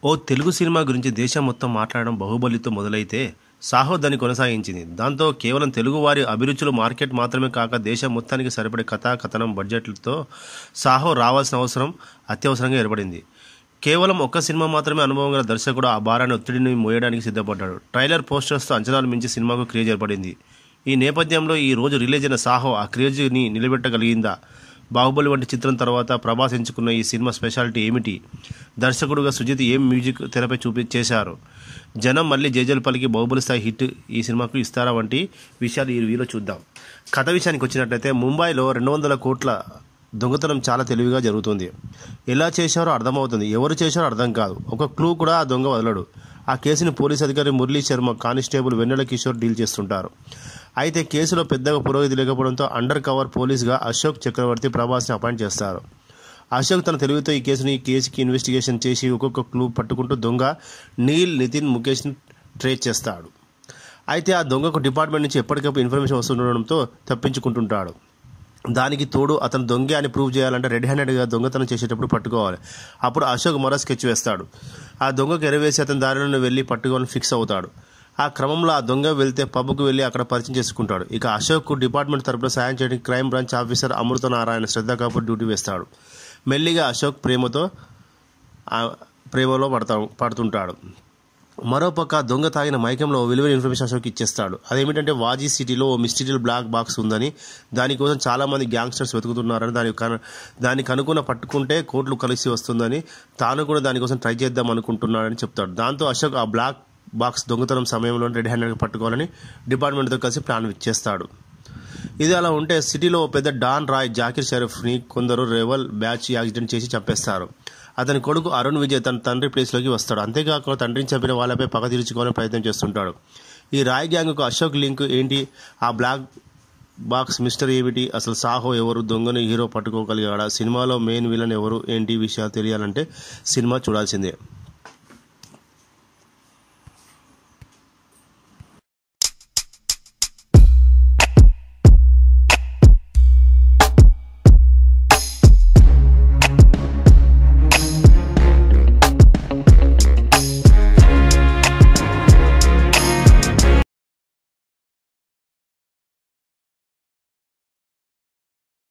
ఓ Telugu cinema గురించి దేశం మొత్తం మాట్లాడడం బాహుబలితో మొదలైతే సాహో దాన్ని కొనసాగించింది దాంతో కేవలం తెలుగువారి అభిరుచులు మార్కెట్ మాత్రమే కాక దేశం మొత్తానికి సరిపడే కథా కథనం బడ్జెట్లతో సాహో రావాల్సిన అవసరం అత్యవసరంగా ఏర్పడింది కేవలం ఒక్క సినిమా మాత్రమే అనుభవం గల దర్శకుడు ఆ భారాన్ని ఒత్తిడిని మోయడానికి సిద్ధపడ్డాడు ట్రైలర్ పోస్టర్స్తో అంచనాలు మించి సినిమాకు క్రేజ్ ఏర్పడింది ఈ నేపథ్యంలో ఈ రోజు రిలీజ్ అయిన సాహో ఆ క్రేజ్ని నిలబెట్టగలిగిందా బాహుబలి వంటి చిత్రం తర్వాత ప్రభాస్ ఎంచుకున్న ఈ సినిమా స్పెషాలిటీ ఏమిటి దర్శకుడుగా సుజిత్ ఏం మ్యూజిక్ తెరపై చూపి చేశారు జనం మళ్ళీ జేజల్ పలికి బాహుబలి స్థాయి హిట్ ఈ సినిమాకు ఇస్తారా వంటి విషయాలు ఈ వీడియోలో చూద్దాం కథ విషయానికి వచ్చినట్లయితే ముంబైలో రెండు వందల కోట్ల దొంగతనం చాలా తెలివిగా జరుగుతుంది ఎలా చేశారో అర్థమవుతుంది ఎవరు చేశారో అర్థం కాదు ఒక క్లూ కూడా ఆ దొంగ వదలడు ఆ కేసుని పోలీస్ అధికారి మురళీ శర్మ కానిస్టేబుల్ వెన్నెల కిషోర్ డీల్ చేస్తుంటారు అయితే కేసులో పెద్దగా పురోగతి లేకపోవడంతో అండర్ కవర్ పోలీస్గా అశోక్ చక్రవర్తి ప్రభాస్ని అపాయింట్ చేస్తారు అశోక్ తన తెలివితో ఈ కేసుని ఈ కేసుకి ఇన్వెస్టిగేషన్ చేసి ఒక్కొక్క క్లూ పట్టుకుంటూ దొంగ నీల్ నితిన్ ముఖేష్ని ట్రేస్ చేస్తాడు అయితే ఆ దొంగకు డిపార్ట్మెంట్ నుంచి ఎప్పటికప్పుడు ఇన్ఫర్మేషన్ వస్తుండడంతో తప్పించుకుంటుంటాడు దానికి తోడు అతను దొంగే అని ప్రూవ్ చేయాలంటే రెడ్ హ్యాండెడ్గా దొంగతనం చేసేటప్పుడు పట్టుకోవాలి అప్పుడు అశోక్ మరో స్కెచ్ వేస్తాడు ఆ దొంగకు ఎరవేసి అతని దారిలో వెళ్ళి పట్టుకోవాలని ఫిక్స్ అవుతాడు ఆ క్రమంలో ఆ దొంగ వెళ్తే పబ్కు వెళ్ళి అక్కడ పరిచయం చేసుకుంటాడు ఇక అశోక్ డిపార్ట్మెంట్ తరపున సాయం చేయడానికి crime branch officer Amrita Narayana Shraddha Kapoor duty వేస్తాడు మెల్లిగా అశోక్ ప్రేమతో ఆ ప్రేమలో పడతా పడుతుంటాడు మరోపక్క దొంగ తాగిన మైకంలో విలువైన ఇన్ఫర్మేషన్ అశోక్ ఇచ్చేస్తాడు అదేమిటంటే వాజీ సిటీలో ఓ మిస్టీరియల్ బ్లాక్ బాక్స్ ఉందని దానికోసం చాలామంది గ్యాంగ్స్టర్స్ వెతుకుతున్నారని దాని కను దానికి అనుకున్న పట్టుకుంటే కోట్లు కలిసి వస్తుందని తాను కూడా దానికోసం ట్రై చేద్దాం అనుకుంటున్నాడని చెప్తాడు దాంతో అశోక్ ఆ బ్లాక్ బాక్స్ దొంగతనం సమయంలో రెడ్ హ్యాండెడ్గా పట్టుకోవాలని డిపార్ట్మెంట్తో కలిసి ప్లాన్ చేస్తాడు ఇది అలా ఉంటే సిటీలో ఓ పెద్ద డాన్ రాయ్ జాకిర్ షరీఫ్ని కొందరు రెవల్ బ్యాచ్ యాక్సిడెంట్ చేసి చంపేస్తారు అతని కొడుకు అరుణ్ విజయ్ తన తండ్రి ప్లేస్లోకి వస్తాడు అంతేకాకుండా తండ్రిని చంపిన వాళ్ళపై పగ తీర్చుకోవాలని ప్రయత్నం చేస్తుంటాడు ఈ రాయ్ గ్యాంగ్కు అశోక్ లింక్ ఏంటి ఆ బ్లాక్ బాక్స్ మిస్టర్ ఏమిటి అసలు సాహో ఎవరు దొంగని హీరో పట్టుకోగలిగాడా సినిమాలో మెయిన్ విలన్ ఎవరు ఏంటి విషయాలు తెలియాలంటే సినిమా చూడాల్సిందే